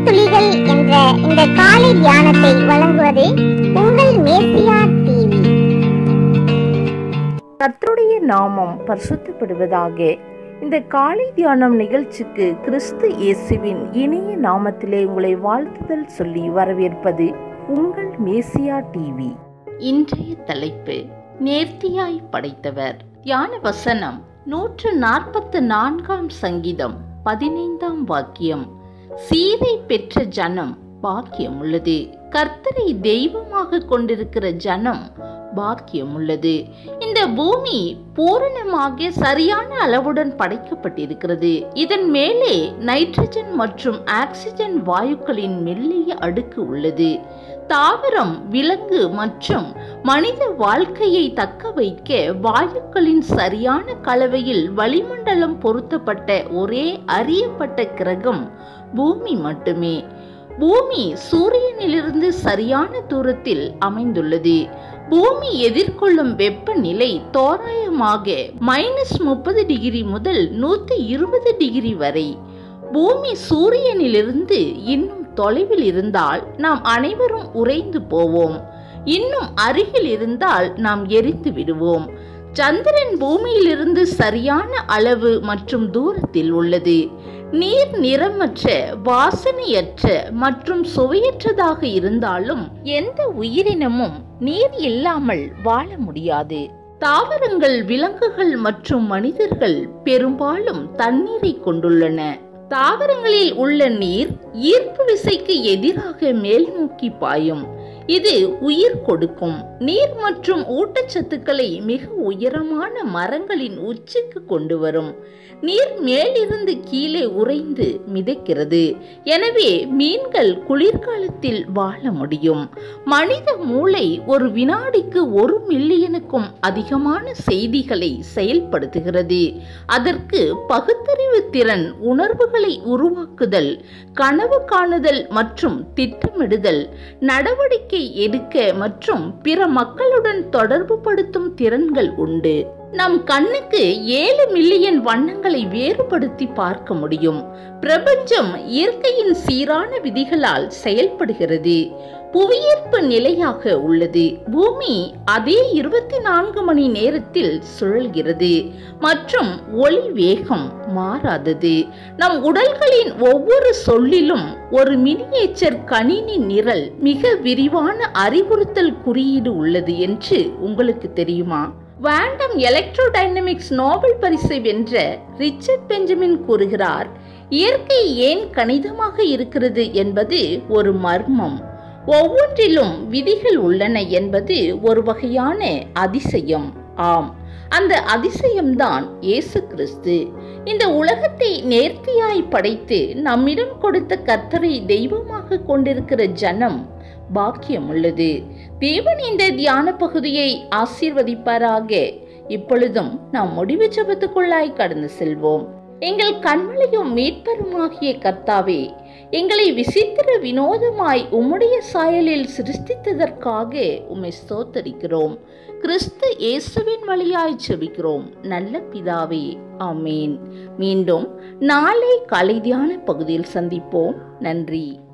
துளிகள் என்ற இந்த காலை தியானத்தை வழங்குவது உங்கள் மேசியா டிவி கர்த்தருடைய நாமம் பரிசுத்தப்படுவதாக இந்த காலை தியானம் நிகழ்ச்சிக்கு கிறிஸ்து இயேசுவின் இனிய நாமத்திலே உங்களை வாழ்த்துதல் சொல்லி வரவேற்பது உங்கள் மேசியா டிவி இன்றைய தலைப்பு நேர்த்தியாய் படைத்தவர் தியான வசனம் நூற்று நாற்பத்து நான்காம் சங்கீதம் பதினைந்தாம் வாக்கியம் சீதை பெற்ற ஜனம் பாக்கியம் உள்ளது கர்த்தரை தெய்வமாக கொண்டிருக்கிற ஜனம் பாக்கியம் உள்ளது இந்த பூமி பூரணமாக சரியான அளவுடன் படைக்கப்பட்டிருக்கிறது இதன் மேலே நைட்ரஜன் மற்றும் ஆக்சிஜன் வாயுக்களின் மெல்லிய அடுக்கு உள்ளது தாவரம் விலங்கு மற்றும் மனித வாழ்க்கையை தக்க வைக்க வாயுக்களின் சரியான கலவையில் வளிமண்டலம் பொருத்தப்பட்ட ஒரே அறியப்பட்ட கிரகம் பூமி மட்டுமே பூமி சூரியனிலிருந்து சரியான தூரத்தில் அமைந்துள்ளது பூமி எதிர்கொள்ளும் வெப்பநிலை தோராயமாக மைனஸ் முப்பது டிகிரி முதல் நூத்தி இருபது டிகிரி வரை பூமி சூரியனிலிருந்து இன்னும் தொலைவில் இருந்தால் நாம் அனைவரும் உறைந்து போவோம் இன்னும் அருகில் இருந்தால் நாம் எரிந்து விடுவோம் சந்திரன் பூமியிலிருந்து சரியான அளவு மற்றும் தூரத்தில் உள்ளது நீர் நிறமற்ற வாசனையற்ற மற்றும் சுவையற்றதாக இருந்தாலும் எந்த உயிரினமும் நீர் இல்லாமல் வாழ முடியாது தாவரங்கள் விலங்குகள் மற்றும் மனிதர்கள் பெரும்பாலும் தண்ணீரை கொண்டுள்ளன தாவரங்களில் உள்ள நீர் ஈர்ப்பு விசைக்கு எதிராக மேல் நோக்கி பாயும் இது உயிர் கொடுக்கும் நீர் மற்றும் ஊட்டச்சத்துக்களை மிக உயரமான மரங்களின் உச்சிக்கு கொண்டு வரும் நீர் மேலிருந்து கீழே உறைந்து மிதக்கிறது எனவே மீன்கள் குளிர்காலத்தில் வாழ முடியும் மனித மூளை ஒரு வினாடிக்கு ஒரு மில்லியனுக்கும் அதிகமான செய்திகளை செயல்படுத்துகிறது அதற்கு பகுத்தறிவு திறன் உணர்வுகளை உருவாக்குதல் கனவு காணுதல் மற்றும் திட்டமிடுதல் நடவடிக்கை எடுக்க மற்றும் பிற மக்களுடன் தொடர்பு படுத்தும் திறன்கள் உண்டு நம் கண்ணுக்கு ஏழு மில்லியன் வண்ணங்களை வேறுபடுத்தி பார்க்க முடியும் பிரபஞ்சம் இயற்கையின் சீரான விதிகளால் செயல்படுகிறது புவியீர்ப்பு நிலையாக உள்ளது பூமி அதே இருபத்தி நான்கு மணி நேரத்தில் சுழல்கிறது மற்றும் ஒளி வேகம் மாறாதது நம் உடல்களின் ஒவ்வொரு சொல்லிலும் ஒரு மினியேச்சர் கணினி நிரல் மிக விரிவான அறிவுறுத்தல் குறியீடு உள்ளது என்று உங்களுக்கு தெரியுமா வாண்டம் எலக்ட்ரோடைனமிக்ஸ் நோபல் பரிசை வென்ற ரிச்சர்ட் பெஞ்சமின் கூறுகிறார் இயற்கை ஏன் கணிதமாக இருக்கிறது என்பது ஒரு மர்மம் ஒவ்வொன்றிலும் விதிகள் உள்ளன என்பது ஒரு வகையான அதிசயம் ஆம் அந்த அதிசயம்தான் இயேசு கிறிஸ்து இந்த உலகத்தை நேர்த்தியாய் படைத்து நம்மிடம் கொடுத்த கர்த்தரை தெய்வமாக கொண்டிருக்கிற ஜனம் பாக்கியம் உள்ளது தேவன் இந்த தியான பகுதியை ஆசீர்வதிப்பாராக இப்பொழுதும் நாம் முடிவு ஜபத்துக்குள்ளாய் கடந்து செல்வோம் எங்கள் கண்மலையும் மீட்பருமாகிய கர்த்தாவே எங்களை விசித்திர வினோதமாய் உம்முடைய சாயலில் சிருஷ்டித்ததற்காக உம்மை ஸ்தோத்தரிக்கிறோம் கிறிஸ்து இயேசுவின் வழியாய் செபிக்கிறோம் நல்ல பிதாவே ஆமேன் மீண்டும் நாளை கலை தியான பகுதியில் சந்திப்போம் நன்றி